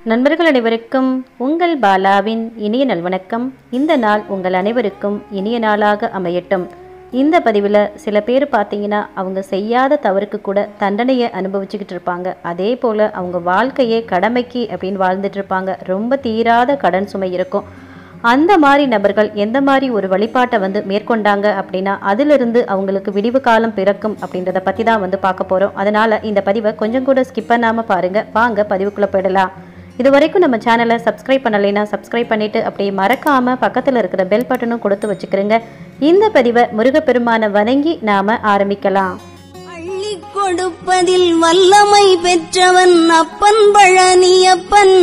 நண்பர்கள் அனைவருக்கும் உங்கள் பாலாவின் இனிய நல்வணக்கம் இந்த நாள் உங்கள் அனைவருக்கும் இனிய நாளாக அமையட்டும் இந்த பதிவில் சில பேர் பார்த்தீங்கன்னா அவங்க செய்யாத தவறுக்கு கூட தண்டனையை அனுபவிச்சுக்கிட்டு இருப்பாங்க அதே போல் அவங்க வாழ்க்கையே கடமைக்கு அப்படின்னு வாழ்ந்துட்டு இருப்பாங்க ரொம்ப தீராத கடன் சுமை இருக்கும் அந்த மாதிரி நபர்கள் எந்த மாதிரி ஒரு வழிபாட்டை வந்து மேற்கொண்டாங்க அப்படின்னா அதிலிருந்து அவங்களுக்கு விடிவு காலம் பிறக்கும் அப்படின்றத பற்றி தான் வந்து பார்க்க போகிறோம் அதனால் இந்த பதிவை கொஞ்சம் கூட ஸ்கிப் பண்ணாமல் பாருங்கள் வாங்க பதிவுக்குள்ளே போயிடலாம் இது வரைக்கும் நம்ம சேனலை சப்ஸ்கிரைப் பண்ணலைன்னா சப்ஸ்கிரைப் பண்ணிவிட்டு அப்படியே மறக்காமல் பக்கத்தில் இருக்கிற பெல் பட்டனும் கொடுத்து வச்சுக்கிறேங்க இந்த பதிவை முருகப்பெருமானை வணங்கி நாம் ஆரம்பிக்கலாம் அள்ளி கொடுப்பதில் வல்லமை பெற்றவன் அப்பன் பழனியப்பன்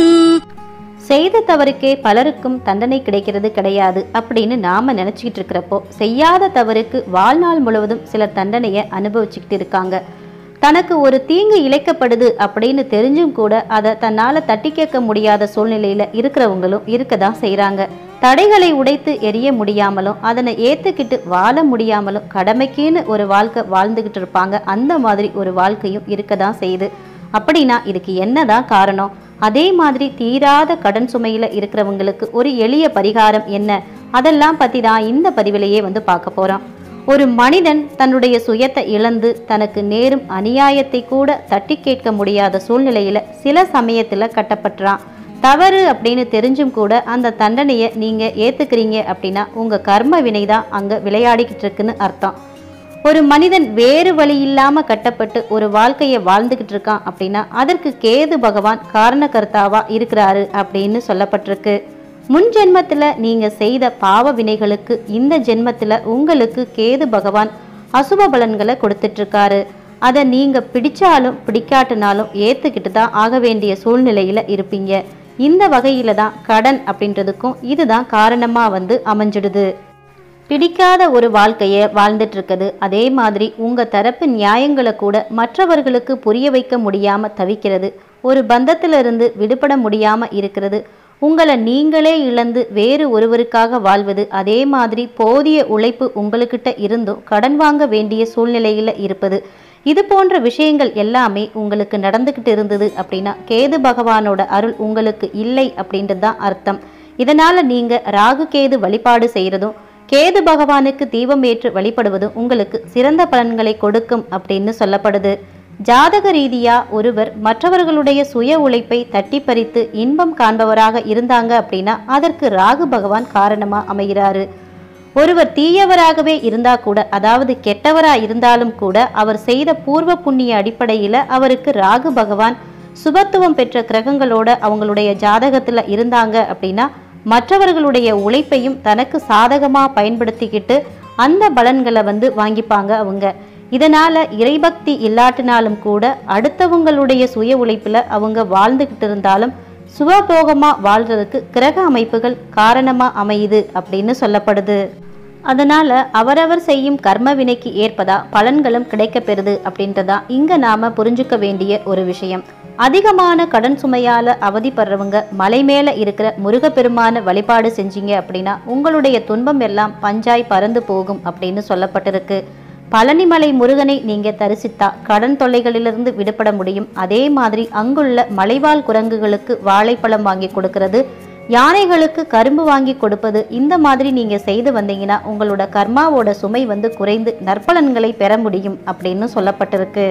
செய்த தவறுக்கே பலருக்கும் தண்டனை கிடைக்கிறது கிடையாது அப்படின்னு நாம நினைச்சுக்கிட்டு இருக்கிறப்போ செய்யாத தவறுக்கு வாழ்நாள் முழுவதும் சிலர் தண்டனையை அனுபவிச்சுக்கிட்டு இருக்காங்க தனக்கு ஒரு தீங்கு இழைக்கப்படுது அப்படின்னு தெரிஞ்சும் கூட அதை தன்னால தட்டி கேட்க முடியாத சூழ்நிலையில இருக்கிறவங்களும் இருக்க தான் செய்றாங்க தடைகளை உடைத்து எரிய முடியாமலும் அதனை ஏத்துக்கிட்டு வாழ முடியாமலும் கடமைக்குன்னு ஒரு வாழ்க்கை வாழ்ந்துகிட்டு இருப்பாங்க அந்த மாதிரி ஒரு வாழ்க்கையும் இருக்க தான் செய்யுது அப்படின்னா இதுக்கு என்னதான் காரணம் அதே மாதிரி தீராத கடன் சுமையில இருக்கிறவங்களுக்கு ஒரு எளிய பரிகாரம் என்ன அதெல்லாம் பத்தி தான் இந்த பதிவிலேயே வந்து பார்க்க போறோம் ஒரு மனிதன் தன்னுடைய சுயத்தை இழந்து தனக்கு நேரும் அநியாயத்தை கூட தட்டி கேட்க முடியாத சூழ்நிலையில சில சமயத்துல கட்டப்பட்டுறான் தவறு அப்படின்னு தெரிஞ்சும் கூட அந்த தண்டனையை நீங்க ஏத்துக்கிறீங்க அப்படின்னா உங்க கர்ம வினை தான் அங்க விளையாடிக்கிட்டு இருக்குன்னு அர்த்தம் ஒரு மனிதன் வேறு வழி இல்லாம கட்டப்பட்டு ஒரு வாழ்க்கையை வாழ்ந்துகிட்டு இருக்கான் அப்படின்னா அதற்கு கேது பகவான் காரணகர்த்தாவா இருக்கிறாரு அப்படின்னு சொல்லப்பட்டிருக்கு முன் ஜென்மத்துல நீங்க செய்த பாவ வினைகளுக்கு இந்த ஜென்மத்துல உங்களுக்கு கேது பகவான் அசுப பலன்களை கொடுத்துட்டு இருக்காரு அதை நீங்க பிடிச்சாலும் பிடிக்காட்டினாலும் ஏத்துக்கிட்டு தான் ஆக வேண்டிய சூழ்நிலையில இருப்பீங்க இந்த வகையில தான் கடன் அப்படின்றதுக்கும் இதுதான் காரணமா வந்து அமைஞ்சிடுது பிடிக்காத ஒரு வாழ்க்கையை வாழ்ந்துட்டு இருக்குது அதே மாதிரி உங்க தரப்பு நியாயங்களை கூட மற்றவர்களுக்கு புரிய வைக்க முடியாம தவிக்கிறது ஒரு பந்தத்திலிருந்து விடுபட முடியாம இருக்கிறது உங்களை நீங்களே இழந்து வேறு ஒருவருக்காக வாழ்வது அதே மாதிரி போதிய உழைப்பு உங்களுக்கிட்ட இருந்தும் கடன் வாங்க வேண்டிய சூழ்நிலையில இருப்பது இது போன்ற விஷயங்கள் எல்லாமே உங்களுக்கு நடந்துக்கிட்டு இருந்தது அப்படின்னா கேது பகவானோட அருள் உங்களுக்கு இல்லை அப்படின்றது தான் அர்த்தம் இதனால நீங்க ராகு கேது வழிபாடு செய்யறதும் கேது பகவானுக்கு தீபம் ஏற்று வழிபடுவதும் உங்களுக்கு சிறந்த பலன்களை கொடுக்கும் அப்படின்னு சொல்லப்படுது ஜாதக ரீதியா ஒருவர் மற்றவர்களுடைய சுய உழைப்பை தட்டி பறித்து இன்பம் காண்பவராக இருந்தாங்க அப்படின்னா அதற்கு ராகு பகவான் காரணமா அமைகிறாரு ஒருவர் தீயவராகவே இருந்தா கூட அதாவது கெட்டவரா இருந்தாலும் கூட அவர் செய்த பூர்வ புண்ணிய அடிப்படையில அவருக்கு ராகு பகவான் சுபத்துவம் பெற்ற கிரகங்களோட அவங்களுடைய ஜாதகத்துல இருந்தாங்க அப்படின்னா மற்றவர்களுடைய உழைப்பையும் தனக்கு சாதகமா பயன்படுத்திக்கிட்டு அந்த பலன்களை வந்து வாங்கிப்பாங்க அவங்க இதனால இறைபக்தி இல்லாட்டினாலும் கூட அடுத்தவங்களுடைய சுய உழைப்புல அவங்க வாழ்ந்துகிட்டு இருந்தாலும் சுகபோகமா வாழ்றதுக்கு கிரக அமைப்புகள் காரணமா அமையுது அப்படின்னு சொல்லப்படுது அதனால அவரவர் செய்யும் கர்ம வினைக்கு ஏற்பதா பலன்களும் கிடைக்கப்பெறுது அப்படின்றதா இங்க நாம புரிஞ்சுக்க வேண்டிய ஒரு விஷயம் அதிகமான கடன் சுமையால அவதிப்படுறவங்க மலை மேல இருக்கிற முருகப்பெருமான வழிபாடு செஞ்சீங்க அப்படின்னா உங்களுடைய துன்பம் எல்லாம் பஞ்சாய் பறந்து போகும் அப்படின்னு சொல்லப்பட்டிருக்கு பழனிமலை முருகனை நீங்க தரிசித்தா கடன் தொல்லைகளிலிருந்து விடுபட முடியும் அதே மாதிரி அங்குள்ள மலைவாழ் குரங்குகளுக்கு வாழைப்பழம் வாங்கி கொடுக்கிறது யானைகளுக்கு கரும்பு வாங்கி கொடுப்பது இந்த மாதிரி நீங்க செய்து வந்தீங்கன்னா உங்களோட கர்மாவோட சுமை வந்து குறைந்து நற்பலன்களை பெற முடியும் அப்படின்னு சொல்லப்பட்டிருக்கு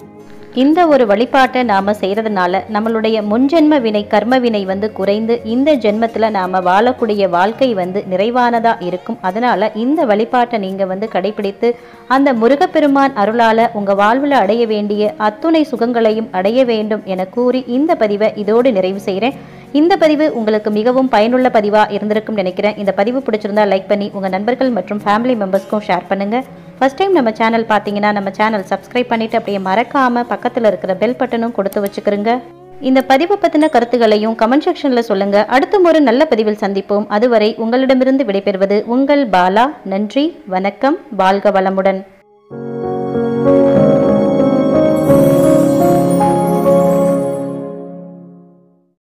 இந்த ஒரு வழிபாட்டை நாம செய்யறதுனால நம்மளுடைய முன்ஜென்ம வினை கர்ம வினை வந்து குறைந்து இந்த ஜென்மத்துல நாம வாழக்கூடிய வாழ்க்கை வந்து நிறைவானதா இருக்கும் அதனால இந்த வழிபாட்டை நீங்க வந்து கடைபிடித்து அந்த முருகப்பெருமான் அருளால உங்க வாழ்வில் அடைய வேண்டிய அத்துணை சுகங்களையும் அடைய வேண்டும் என கூறி இந்த பதிவை இதோடு நிறைவு செய்கிறேன் இந்த பதிவு உங்களுக்கு மிகவும் பயனுள்ள பதிவா இருந்திருக்கும் நினைக்கிறேன் இந்த பதிவு பிடிச்சிருந்தா லைக் பண்ணி உங்க நண்பர்கள் மற்றும் ஃபேமிலி மெம்பர்ஸ்க்கும் ஷேர் பண்ணுங்க ஃபர்ஸ்ட் டைம் நம்ம சேனல் பார்த்தீங்கன்னா நம்ம சேனல் சப்ஸ்கிரைப் பண்ணிட்டு அப்படியே மறக்காம பக்கத்தில் இருக்கிற பெல் பட்டனும் கொடுத்து வச்சுக்கிறோங்க இந்த பதிவு பத்தின கருத்துகளையும் கமெண்ட் செக்ஷன்ல சொல்லுங்க அடுத்த ஒரு நல்ல பதிவில் சந்திப்போம் அதுவரை உங்களிடமிருந்து விடைபெறுவது உங்கள் பாலா நன்றி வணக்கம் வாழ்க வளமுடன்